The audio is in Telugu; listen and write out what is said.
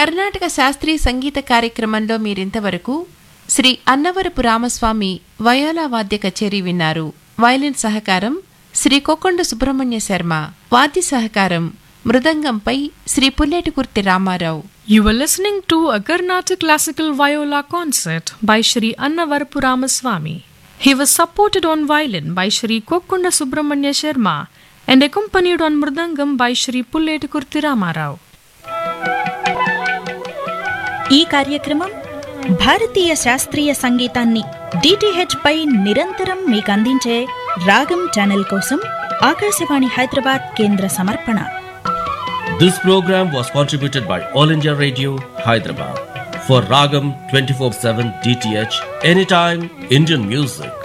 కర్ణాటక శాస్త్రీయ సంగీత కార్యక్రమంలో మీరింతవరకు శ్రీ అన్నవరపు రామస్వామి వయోలా వాద్య కచేరీ విన్నారు వయలిన్ సహకారం శ్రీ కొక్కొండ సుబ్రహ్మణ్య శర్మ వాద్య సహకారం మృదంగంపై Shri పుల్లేటికుర్తి Ramarao You were listening to a Carnatic classical viola concert by Shri Annavarapu Ramaswamy. He was supported on violin by Shri Kokkunda Subramanya Sharma and accompanied on mridangam by Shri Pulletukurti Ramarao. ఈ కార్యక్రమం భారతీయ శాస్త్రీయ సంగీతాన్ని డిటిహెచ్ పై నిరంతరం మీకు అందించే రాగం ఛానల్ కోసం ఆకాశవాణి హైదరాబాద్ కేంద్ర సమర్పణ This program was contributed by All India Radio, Hyderabad. For Ragam 24 7 DTH, anytime Indian music.